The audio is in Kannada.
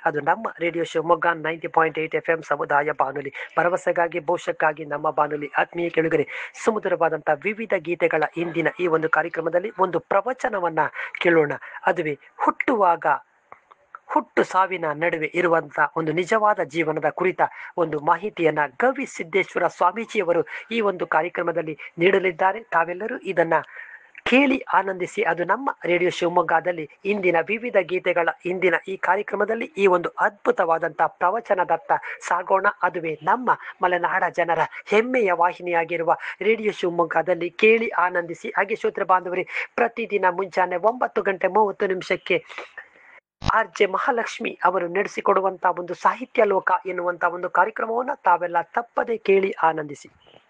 ಅದು ನಮ್ಮ radio Shivamogga ninety point eight F M ಸಮುದಾಯ ಬಾನುಲಿ ಭರವಸೆಗಾಗಿ ಭವಿಷ್ಯಕ್ಕಾಗಿ ನಮ್ಮ ಬಾನುಲಿ ಆತ್ಮೀಯ ಕೆಳಗರೆ ಸುಮಧುರವಾದಂಥ ವಿವಿಧ ಗೀತೆಗಳ ಇಂದಿನ ಈ ಒಂದು ಕಾರ್ಯಕ್ರಮದಲ್ಲಿ ಒಂದು ಪ್ರವಚನವನ್ನ ಕೇಳೋಣ ಅದುವೇ ಹುಟ್ಟುವಾಗ ಹುಟ್ಟು ಸಾವಿನ ನಡುವೆ ಇರುವಂತ ಒಂದು ನಿಜವಾದ ಜೀವನದ ಕುರಿತ ಒಂದು ಮಾಹಿತಿಯನ್ನ ಗವಿ ಸಿದ್ದೇಶ್ವರ ಸ್ವಾಮೀಜಿಯವರು ಈ ಒಂದು ಕಾರ್ಯಕ್ರಮದಲ್ಲಿ ನೀಡಲಿದ್ದಾರೆ ತಾವೆಲ್ಲರೂ ಇದನ್ನ ಕೇಳಿ ಆನಂದಿಸಿ ಅದು ನಮ್ಮ ರೇಡಿಯೋ ಶಿವಮೊಗ್ಗದಲ್ಲಿ ಇಂದಿನ ವಿವಿಧ ಗೀತೆಗಳ ಇಂದಿನ ಈ ಕಾರ್ಯಕ್ರಮದಲ್ಲಿ ಈ ಒಂದು ಅದ್ಭುತವಾದಂಥ ಪ್ರವಚನದತ್ತ ಸಾಗೋಣ ಅದುವೇ ನಮ್ಮ ಮಲೆನಾಡ ಜನರ ಹೆಮ್ಮೆಯ ವಾಹಿನಿಯಾಗಿರುವ ರೇಡಿಯೋ ಶಿವಮೊಗ್ಗದಲ್ಲಿ ಕೇಳಿ ಆನಂದಿಸಿ ಹಾಗೆ ಶ್ರೋತೃ ಬಾಂಧವರೇ ಪ್ರತಿದಿನ ಮುಂಜಾನೆ ಒಂಬತ್ತು ಗಂಟೆ ಮೂವತ್ತು ನಿಮಿಷಕ್ಕೆ ಆರ್ ಜೆ ಮಹಾಲಕ್ಷ್ಮಿ ಅವರು ನಡೆಸಿಕೊಡುವಂತಹ ಒಂದು ಸಾಹಿತ್ಯ ಲೋಕ ಎನ್ನುವಂತ ಒಂದು ಕಾರ್ಯಕ್ರಮವನ್ನು ತಾವೆಲ್ಲ ತಪ್ಪದೆ ಕೇಳಿ ಆನಂದಿಸಿ